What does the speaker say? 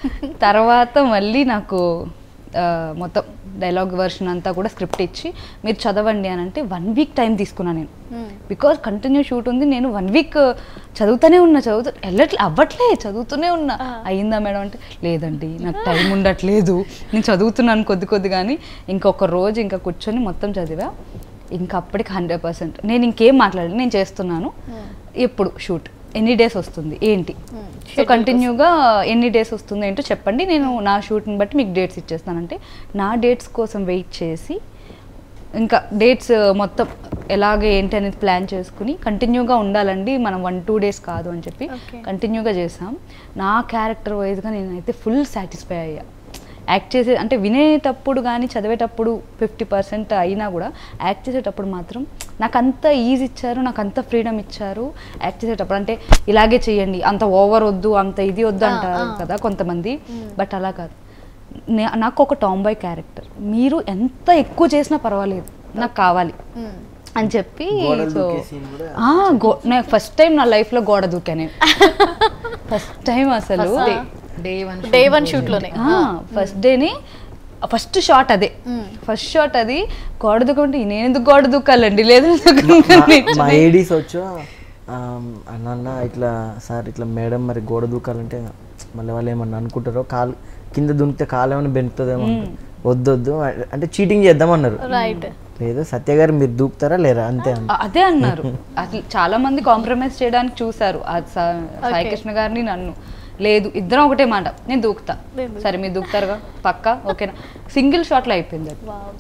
తర్వాత మళ్ళీ నాకు ఆ, మొత్తం డైలాగ్ వర్షన్ అంతా కూడా స్క్రిప్ట్ ఇచ్చి మీరు చదవండి అని అంటే వన్ వీక్ టైం తీసుకున్నాను నేను బికాజ్ కంటిన్యూ షూట్ ఉంది నేను వన్ వీక్ చదువుతూనే ఉన్నా చదువుతూ వెళ్ళట్లే అవ్వట్లే చదువుతూనే ఉన్నా అయ్యిందా మేడం అంటే లేదండి నాకు టైం ఉండట్లేదు నేను చదువుతున్నాను కొద్ది కొద్ది కానీ ఇంకొక రోజు ఇంకా కూర్చొని మొత్తం చదివా ఇంకా అప్పటికి హండ్రెడ్ పర్సెంట్ నేను ఇంకేం మాట్లాడలేదు నేను చేస్తున్నాను ఎప్పుడు షూట్ ఎన్ని డేస్ వస్తుంది ఏంటి సో కంటిన్యూగా ఎన్ని డేస్ వస్తుంది ఏంటో చెప్పండి నేను నా షూట్ని బట్టి మీకు డేట్స్ ఇచ్చేస్తానంటే నా డేట్స్ కోసం వెయిట్ చేసి ఇంకా డేట్స్ మొత్తం ఎలాగ ఏంటి అనేది ప్లాన్ చేసుకుని కంటిన్యూగా ఉండాలండి మనం వన్ టూ డేస్ కాదు అని చెప్పి Okay. కంటిన్యూగా చేసాం నా క్యారెక్టర్ వైజ్గా నేనైతే ఫుల్ సాటిస్ఫై అయ్యా యాక్ట్ చేసే అంటే వినేటప్పుడు కానీ చదివేటప్పుడు ఫిఫ్టీ పర్సెంట్ అయినా కూడా యాక్ట్ చేసేటప్పుడు మాత్రం నాకు అంత ఈజీ ఇచ్చారు నాకు అంత ఫ్రీడమ్ ఇచ్చారు యాక్ట్ చేసేటప్పుడు అంటే ఇలాగే చేయండి అంత ఓవర్ వద్దు అంత ఇది వద్దు ఆ, అంటారు ఆ. కదా కొంతమంది బట్ అలా కాదు నే- నాకు ఒక టాంబాయ్ క్యారెక్టర్ మీరు ఎంత ఎక్కువ చేసినా పర్వాలేదు నాకు కావాలి అని చెప్పి గోడలు సో దూకే scene కూడా ఆ, గో నేను ఫస్ట్ టైం నా లైఫ్లో గోడ దూకా నేను ఫస్ట్ టైం అసలు day one day one shoot లోనే ఫస్ట్ డేని ఫస్ట్ షాట్ అదే ఫస్ట్ షాట్ అది గోడ దూకంటే నేను ఎందుకు గోడ దూకాలండి లేదు మా- మా ఏడీస్ వచ్చో అన్న అన్న ఇట్లా సార్ ఇట్లా మేడం మరి గోడ దూకాలంటే మళ్ళీ వాళ్ళు ఏమన్నా అనుకుంటారో కాలు కింద దునికితే కాలు ఏమైనా బెంకుతుందేమో అంటారు. వద్దొద్దు అంటే చీటింగ్ చేద్దామన్నారు రైట్ లేదు సత్య గారు మీరు దూకుతారా లేరా అంతే అన్న అదే అన్నారు అసలు చాలా మంది కాంప్రమైజ్ చేయడానికి చూసారు ఆ సా- సాయి కృష్ణ గారిని నన్ను లేదు ఇద్దరం ఒకటే మాట నేను దూకుతా సరే మీరు దూకుతారుగా పక్కా ఓకేనా సింగిల్ షాట్లో అయిపోయింది అది